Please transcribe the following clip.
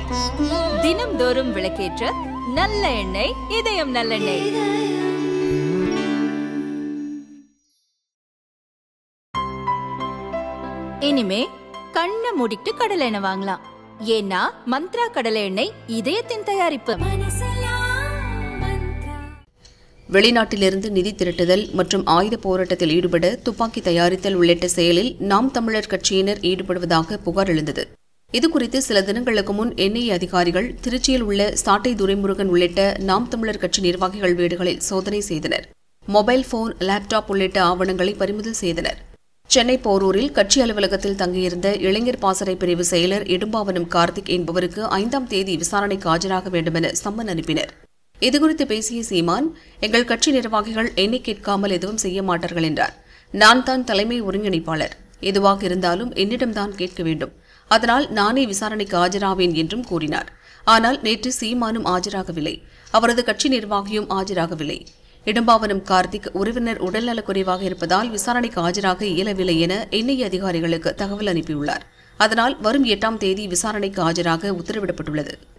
தினம்தோறும் விளக்கேற்ற நல்ல எண்ணெய் இதயம் நல்லெண்ணெய் இனிமே கண்ணை மூடிட்டு கடலை எண்ணெய் வாங்கலாம் ஏன்னா மந்த்ரா கடலை எண்ணெய் இதயத்தின் தயாரிப்பு வெளிநாட்டிலிருந்து நிதி திரட்டுதல் மற்றும் ஆயுத போராட்டத்தில் ஈடுபட துப்பாக்கி தயாரித்தல் உள்ளிட்ட செயலில் நாம் தமிழர் கட்சியினர் ஈடுபடுவதாக புகார் எழுந்தது இதுகுறித்து சில தினங்களுக்கு முன் என்ஐஏ அதிகாரிகள் திருச்சியில் உள்ள சாட்டை துரைமுருகன் உள்ளிட்ட நாம் தமிழர் கட்சி நிர்வாகிகள் வீடுகளில் சோதனை செய்தனர் மொபைல் போன் லேப்டாப் உள்ளிட்ட ஆவணங்களை பறிமுதல் செய்தனர் சென்னை போரூரில் கட்சி அலுவலகத்தில் தங்கியிருந்த இளைஞர் பாசறை பிரிவு செயலர் இடும்பாவனம் கார்த்திக் என்பவருக்கு ஐந்தாம் தேதி விசாரணைக்கு ஆஜராக வேண்டுமென சம்மன் அனுப்பினர் இதுகுறித்து பேசிய சீமான் எங்கள் கட்சி நிர்வாகிகள் என்னை கேட்காமல் எதுவும் செய்ய மாட்டார்கள் என்றார் நான் தான் தலைமை ஒருங்கிணைப்பாளர் எதுவாக இருந்தாலும் என்னிடம்தான் கேட்க வேண்டும் அதனால் நானே விசாரணைக்கு ஆஜராவேன் என்றும் கூறினார் ஆனால் நேற்று சீமானும் ஆஜராகவில்லை அவரது கட்சி நிர்வாகியும் ஆஜராகவில்லை இடும்பாவனம் கார்த்திக் உறவினர் உடல்நலக் குறைவாக இருப்பதால் விசாரணைக்கு ஆஜராக இயலவில்லை என என்ஐஏ அதிகாரிகளுக்கு தகவல் அனுப்பியுள்ளார் அதனால் வரும் எட்டாம் தேதி விசாரணைக்கு ஆஜராக உத்தரவிடப்பட்டுள்ளது